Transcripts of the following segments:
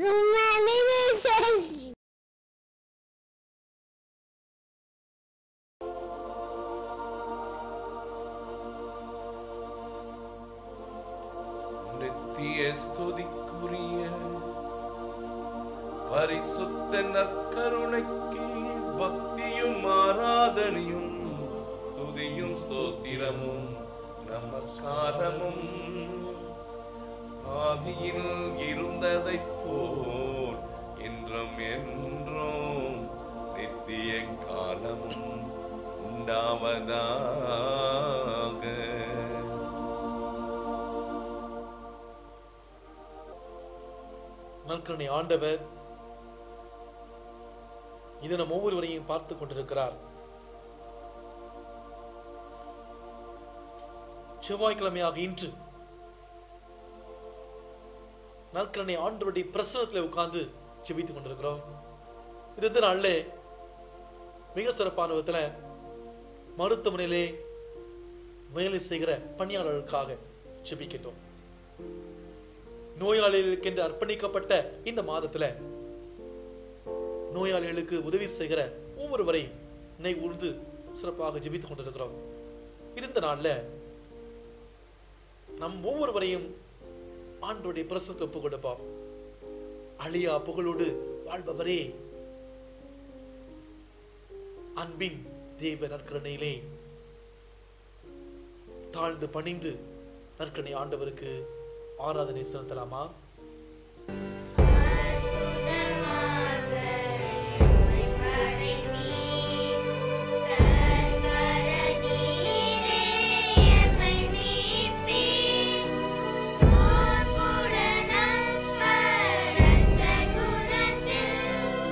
Gumami Mrs. நித்திய ஸ்துதிக்குரிய பரிசுத்த நற்கருணைக்கு பக்தியும் ஆராதனையும் துதியும் ஸ்தோத்திரமும் நமஸ்காரமும் ஆதியில் இருந்ததைப் போல் என்றும் என்றும் நித்திய காலமும் உண்டாவதாக நற்கருணை ஆண்டவர் இது நம் ஒவ்வொருவரையும் பார்த்து கொண்டிருக்கிறார் செவ்வாய்க்கிழமையாக இன்று நற்கருணை ஆண்டவருடைய பிரசனத்தில் உட்கார்ந்து செபித்துக் கொண்டிருக்கிறோம் இது இந்த நாள்ல மிக சிறப்பான விதத்துல மருத்துவமனையிலே வேலை செய்கிற பணியாளர்களுக்காக செபிக்கிட்டோம் நோயாளிகளுக்கென்று அர்ப்பணிக்கப்பட்ட இந்த மாதத்துல நோயாளிகளுக்கு உதவி செய்கிற ஒவ்வொருவரையும் நினை உழுந்து சிறப்பாக ஜெபித்துக் கொண்டிருக்கிறோம் இருந்த நாள்ல நம் ஒவ்வொருவரையும் ஆண்டோடைய பிரசனத்தை ஒப்பு கொடுப்போம் அழியா புகழோடு வாழ்பவரே அன்பின் தேவ நற்கரணையிலே தாழ்ந்து பணிந்து நற்கரணை ஆண்டவருக்கு ஆராதனை செலுத்தலாமா அற்புதமாக எம்மை படைத்தீர். கர்த்தர நீரே எம்மை மீட்பீர். போர்ப்புடன் அப்பரச குணத்தில்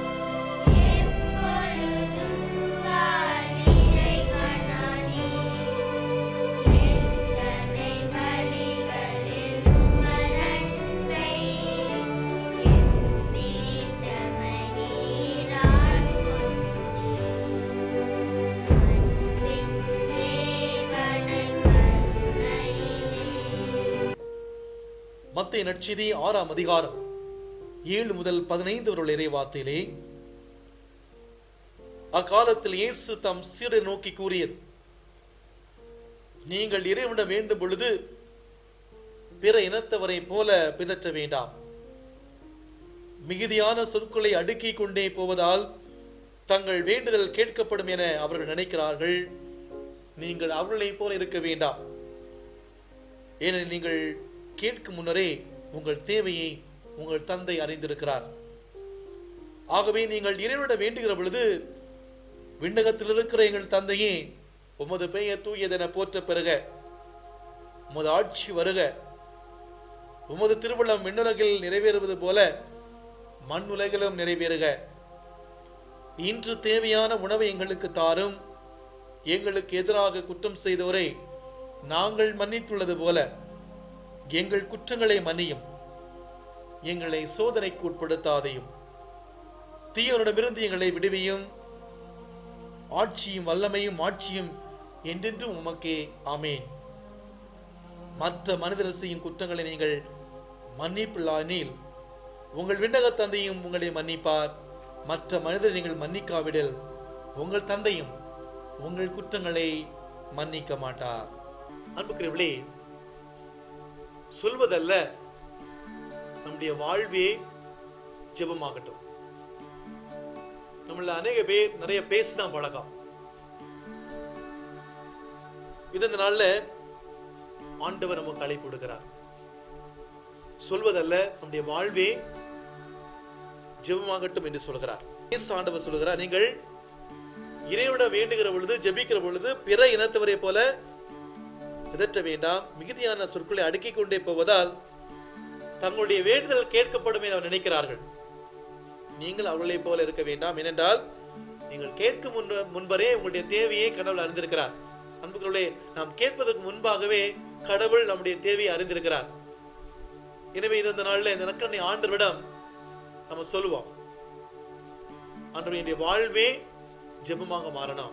எப்பொழுதும் வாழ்நிலை காணாதீர். எத்தனை வழிகளில் உமதன்பை எண்ணித்தமை நீரால் கொண்டீர். அன்பின் தேவனை கருணையிலே மத்திய நற்செய்தி ஆறாம் அதிகாரம் ஏழு முதல் பதினைந்து வரை இறைவார்த்தையிலே அக்காலத்தில் இயேசு தம் சீரை நோக்கி கூறியது நீங்கள் இறைவனிடம் வேண்டும் பொழுது பிற இனத்தவரை போல பிதற்ற வேண்டாம் மிகுதியான சொற்களை அடுக்கிக் கொண்டே போவதால் தங்கள் வேண்டுதல் கேட்கப்படும் என அவர்கள் நினைக்கிறார்கள் நீங்கள் அவர்களைப் போல இருக்க வேண்டாம் ஏனெனில் நீங்கள் கேட்கும் முன்னரே உங்கள் தேவையை உங்கள் தந்தை அறிந்திருக்கிறார் ஆகவே நீங்கள் இறைவனிட வேண்டுகிற பொழுது விண்ணகத்தில் இருக்கிற எங்கள் தந்தையே உமது பெயர் தூயதென போற்ற பெறுக உமது ஆட்சி வருக உமது திருவிழம் விண்ணுலகில் நிறைவேறுவது போல மண் உலகிலும் நிறைவேறுக இன்று தேவையான உணவை எங்களுக்கு தாரும் எங்களுக்கு எதிராக குற்றம் செய்தோரை நாங்கள் மன்னித்துள்ளது போல எங்கள் குற்றங்களை மன்னியும் எங்களை சோதனைக்கு உட்படுத்தாதையும் தீயவனிடமிருந்து எங்களை விடுவியும் ஆட்சியும் வல்லமையும் ஆட்சியும் என்றென்றும் உமக்கே ஆமேன் மற்ற மனிதர் செய்யும் குற்றங்களை நீங்கள் மன்னிப்பில்லானில் உங்கள் விண்ணக தந்தையும் உங்களை மன்னிப்பார் மற்ற மனிதரை நீங்கள் மன்னிக்காவிடில் உங்கள் தந்தையும் உங்கள் குற்றங்களை மன்னிக்க மாட்டார் அன்புக்குரியவர்களே சொல்வதல்ல நம்முடைய வாழ்வே ஜெபமாகட்டும் நம்மள அநேக பேர் நிறைய பேசிதான் பழக்கம் இந்த நாள்ல ஆண்டவர் நமக்கு அழைப்பு கொடுக்கிறார் சொல்வதல்ல நம்முடைய வாழ்வே ஜெபமாகட்டும் என்று சொல்கிறார் இயேசு ஆண்டவர் சொல்கிறார் நீங்கள் இறைவன வேண்டுகிற பொழுது ஜெபிக்கிற பொழுது பிற இனத்தவரை போல பிதற்ற வேண்டாம் மிகுதியான சொற்களை அடுக்கிக் கொண்டே போவதால் தங்களுடைய வேண்டுதல் கேட்கப்படும் என நினைக்கிறார்கள் நீங்கள் அவர்களைப் போல இருக்க வேண்டாம் ஏனென்றால் நீங்கள் கேட்கும் முன் முன்பரே உங்களுடைய தேவையை கடவுள் அறிந்திருக்கிறார் அன்புகளே நாம் கேட்பதற்கு முன்பாகவே கடவுள் நம்முடைய தேவையை அறிந்திருக்கிறார் எனவே இது இந்த நாள்ல இந்த நக்கண்ணை ஆண்டவரிடம் நம்ம சொல்லுவோம் ஆண்டவர் என்னுடைய வாழ்வே ஜெபமாக மாறணும்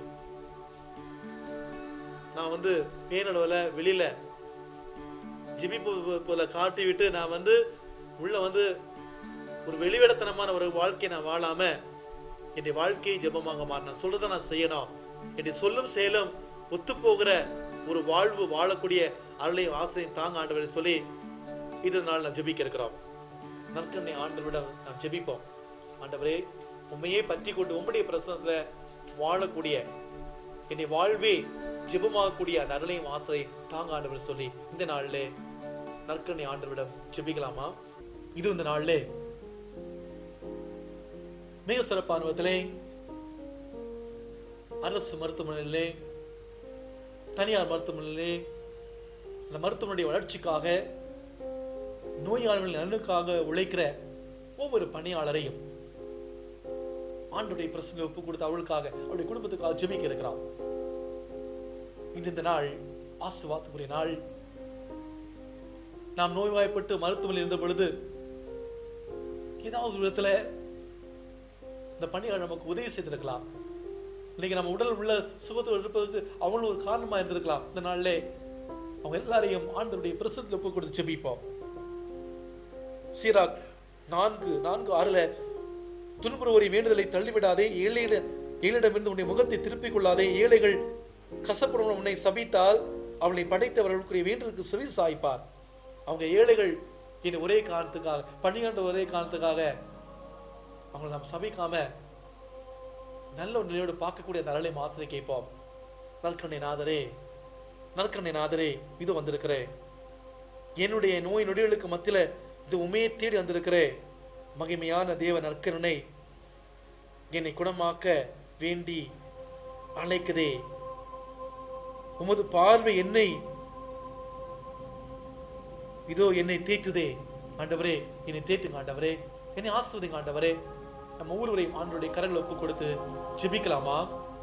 நான் வந்து பேனளவில் வெளியில ஜிபி போல காட்டி விட்டு நான் வந்து உள்ள வந்து ஒரு வெளிவிடத்தனமான ஒரு வாழ்க்கையை நான் வாழாம என்னுடைய வாழ்க்கையை ஜெபமாக மாற நான் சொல்றதை நான் செய்யணும் என்னுடைய சொல்லும் செயலும் ஒத்து போகிற ஒரு வாழ்வு வாழக்கூடிய அருளையும் ஆசிரியம் தாங்க ஆண்டவரை சொல்லி இது நாள் நான் ஜெபிக்க இருக்கிறோம் நற்கண்ணை ஆண்டவரிடம் நாம் ஜெபிப்போம் ஆண்டவரே உண்மையே பற்றி கொண்டு உம்முடைய பிரசனத்துல வாழக்கூடிய என்னை வாழ்வே ஜெபமாகக்கூடிய அந்த அருளையும் ஆசிரியை தாங்க ஆண்டவர் சொல்லி இந்த நாள்ல நற்கண்ணை ஆண்டவரிடம் ஜெபிக்கலாமா இது இந்த நாள்ல மிக சிறப்பான விதத்திலே அரசு மருத்துவமனையிலே தனியார் மருத்துவமனையிலே அந்த மருத்துவமனைய வளர்ச்சிக்காக நோயாளர்களின் நலனுக்காக உழைக்கிற ஒவ்வொரு பணியாளரையும் ஆண்டுடைய பிரச்சனை ஒப்பு கொடுத்து அவளுக்காக அவருடைய குடும்பத்துக்காக ஜெபிக்க இருக்கிறான் இது இந்த நாள் ஆசுவாத்துக்குரிய நாள் நாம் நோய்வாய்ப்பட்டு மருத்துவமனையில் இருந்த பொழுது ஏதாவது ஒரு விதத்துல இந்த பணியாளர் நமக்கு உதவி செய்திருக்கலாம் இன்னைக்கு நம்ம உடல் உள்ள சுகத்தோடு இருப்பதற்கு அவங்களும் ஒரு காரணமா இருந்திருக்கலாம் இந்த நாள்ல அவங்க எல்லாரையும் ஆண்டவருடைய பிரசனத்தில் ஒப்பு கொடுத்து ஜெபிப்போம் சீராக் நான்கு நான்கு ஆறுல துன்புறுவோரை வேண்டுதலை தள்ளிவிடாதே ஏழையிட ஏழையிடமிருந்து உன்னை முகத்தை திருப்பிக் கொள்ளாதே ஏழைகள் கசப்படுவன் உன்னை சபித்தால் அவளை படைத்தவர்களுக்குரிய வேண்டலுக்கு செவி சாய்ப்பார் அவங்க ஏழைகள் இனி ஒரே காரணத்துக்காக பன்னிரண்டு ஒரே காரணத்துக்காக அவங்களை நாம் சபிக்காம நல்ல ஒரு நிலையோடு பார்க்கக்கூடிய அந்த அருளை ஆசிரியை கேட்போம் நற்கண்ணை நாதரே நற்கண்ணை நாதரே இது வந்திருக்கிறேன் என்னுடைய நோய் நொடிகளுக்கு மத்தியில இது உண்மையை தேடி வந்திருக்கிறேன் மகிமையான தேவ நற்கருணை என்னை குணமாக்க வேண்டி அழைக்குதே உமது பார்வை என்னை இதோ என்னை தேற்றுதே ஆண்டவரே என்னை தேற்றுங்க ஆண்டவரே என்னை ஆசிர்வதிங்க ஆண்டவரே நம்ம ஒவ்வொருவரையும் ஆண்டவருடைய கரங்களை ஒப்பு கொடுத்து ஜெபிக்கலாமா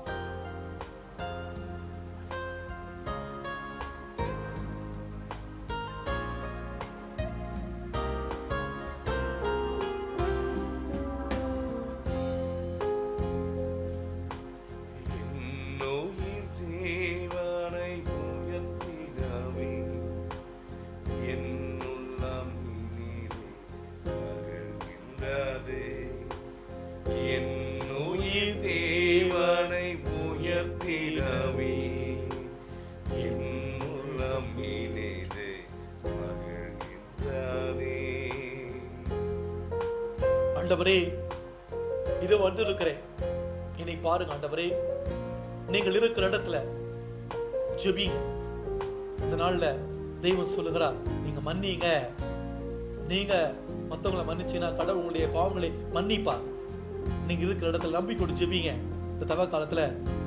என்னுயிர் தேவனை உயர்த்திடவே, என் உள்ளம் இனிதே மகிழ்கின்றது. என்னுயிர் தேவனை உயர்த்திடவே, என் உள்ளம் இனிதே மகிழ்கின்றதே. ஆண்டவரே இதோ வந்து இருக்கிறேன் என்னை பாருங்க ஆண்டவரே நீங்கள் இருக்கிற இடத்துல ஜெபிங்க இந்த நாள்ல தெய்வம் சொல்லுகிறார் நீங்க மன்னிங்க நீங்க மத்தவங்களை மன்னிச்சீங்கன்னா கடவுள் உங்களுடைய பாவங்களை மன்னிப்பார் நீங்க இருக்கிற இடத்துல நம்பிக்கொண்டு ஜெபிங்க இந்த தவ காலத்துல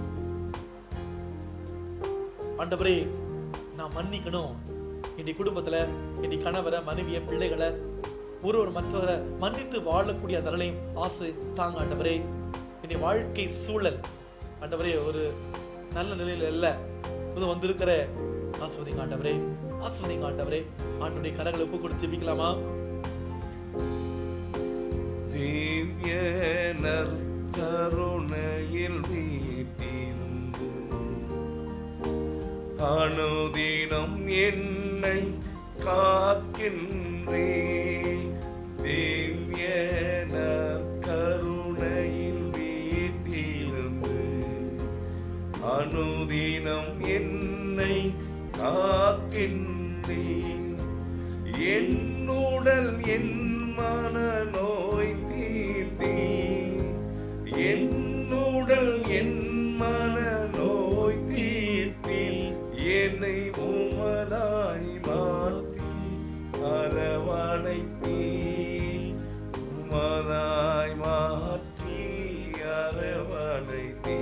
ஆண்டவரே நான் மன்னிக்கணும் என்னுடைய குடும்பத்துல என்னுடைய கணவரை மனைவியை பிள்ளைகளை ஒருவர் மற்றவரை மன்னித்து வாழக்கூடிய அந்த நிலையும் ஆசை தாங்க ஆண்டவரே என்னுடைய வாழ்க்கை சூழல் ஆண்டவரே ஒரு நல்ல நிலையில இல்ல இது வந்திருக்கிற ஆஸ்வதிங்க ஆண்டவரே ஆஸ்வதிங்க ஆண்டவரே ஆண்டுடைய கரங்களை ஒப்பு கொடுத்து ஜெபிக்கலாமா திவ்ய நற்கருணையில் வீட்டிருந்து அனுதினம் என்னை காக்கின்றே திவ்ய நற்கருணையில் வீட்டிருந்து அனுதினம் என்னை காக்கின்றேன் என்னுடல் என் மன நோய் தீர்த்தீ என்னுடல் என் மன நோய் தீர்த்தி என்னை உமதாய் மாற்றி அரவணைத்தீ உமதாய் மாற்றி அரவணைத்தீ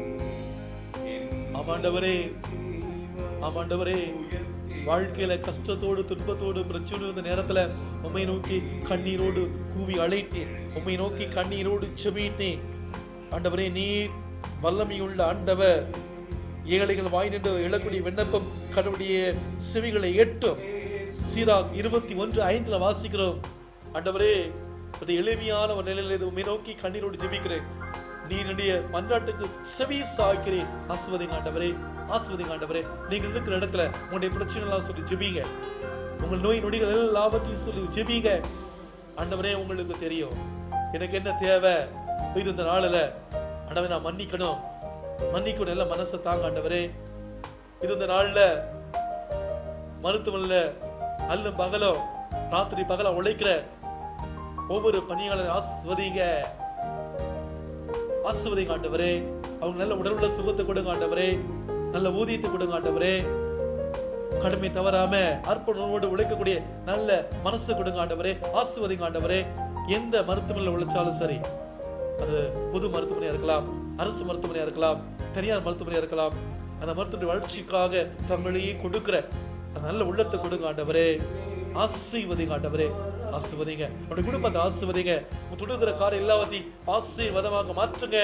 ஆமாண்டவரே ஆமாண்டவரே வாழ்க்கையில கஷ்டத்தோடு துன்பத்தோடு பிரச்சனை இருந்த நேரத்துல உம்மை நோக்கி கண்ணீரோடு கூவி அழைத்தேன் உம்மை நோக்கி கண்ணீரோடு செபித்தேன் ஆண்டவரே நீர் வல்லமையுள்ள ஆண்டவர் ஏழைகள் வாய் நின்று எழக்கூடிய விண்ணப்பம் கடவுளுடைய செவிகளை எட்டும் சீராக் இருபத்தி ஒன்று ஐந்துல வாசிக்கிறோம் ஆண்டவரே அது எளிமையான ஒரு நிலையில இது உம்மை நோக்கி கண்ணீரோடு ஜெபிக்கிறேன் நீருடைய மன்றாட்டுக்கு செவி சாய்க்கிறேன் ஆசுவதிங்க ஆண்டவரே ஆசுவதிங்க ஆண்டவரே நீங்கள் இருக்கிற இடத்துல உங்களுடைய பிரச்சனை எல்லாம் சொல்லி ஜெபிங்க உங்கள் நோய் நொடிகள் எல்லாவற்றையும் சொல்லி ஜெபிங்க ஆண்டவரே உங்களுக்கு தெரியும் எனக்கு என்ன தேவை இது இந்த நாளில் ஆண்டவரே நான் மன்னிக்கணும் மன்னிக்கணும் எல்லாம் மனசை தாங்க ஆண்டவரே இது இந்த நாள்ல மருத்துவமனையில அல்லும் பகலும் ராத்திரி பகல உழைக்கிற ஒவ்வொரு பணியாளர் ஆஸ்வதிங்க ஆஸ்வதிங்க ஆண்டவரே அவங்க நல்ல உடலுள்ள சுகத்தை கொடுங்க ஆண்டவரே நல்ல ஊதியத்தை கொடுங்க ஆண்டவரே கடமை தவறாம அர்ப்பணோடு உழைக்கக்கூடிய நல்ல மனசு கொடுங்க ஆண்டவரே ஆஸ்வதிங்க ஆண்டவரே எந்த மருத்துவமனையில் உழைச்சாலும் சரி அது பொது மருத்துவமனையா இருக்கலாம் அரசு மருத்துவமனையா இருக்கலாம் தனியார் மருத்துவமனையா இருக்கலாம் அந்த மருத்துவமனை வளர்ச்சிக்காக தங்களையே கொடுக்கிற அந்த நல்ல உள்ளத்தை கொடுங்க ஆண்டவரே ஆசீர்வதிங்க ஆண்டவரே ஆசீர்வதிங்க உடைய குடும்பத்தை ஆசீர்வதிங்க உங்க தொடுகிற காரியம் எல்லாத்தையும் ஆசீர்வாதமாக மாற்றுங்க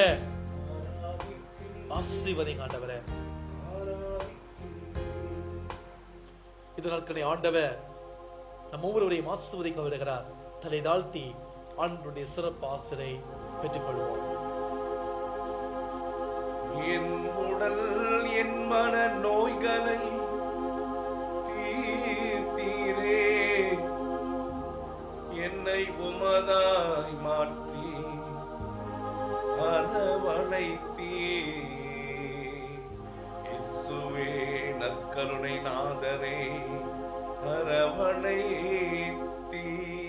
ஆசீர்வதிங்க ஆண்டவரே இது நாட்களை ஆண்டவர் நம்ம ஒவ்வொருவரையும் ஆசிர்வதிக்க வருகிறார் தலை தாழ்த்தி ஆண்டனுடைய சிறப்பு ஆசிரை பெற்றுக்கொள்வோம் என் உடல் என் மன நோய்களை தீர்த்தீரே என்னை உமதாய் மாற்றி அரவணைத்தீ இயேசுவே நற்கருணை நாதரே அரவணைத்தீ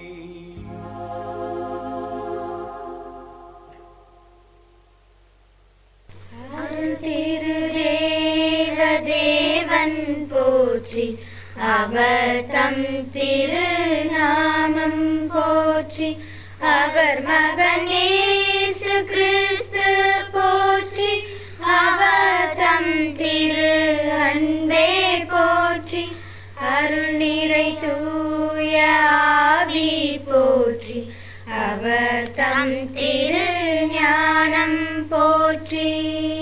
அருள் திருதேவ தேவன் போற்றி அவர் தம் திருநாமம் போற்றி அவர் மகன் இயேசு கிறிஸ்து போற்றி அவர் தம் திரு அன்பே போற்றி அருள் நிறை தூய ஆவி போற்றி அவர் தம் திரு ஞானம் போற்றி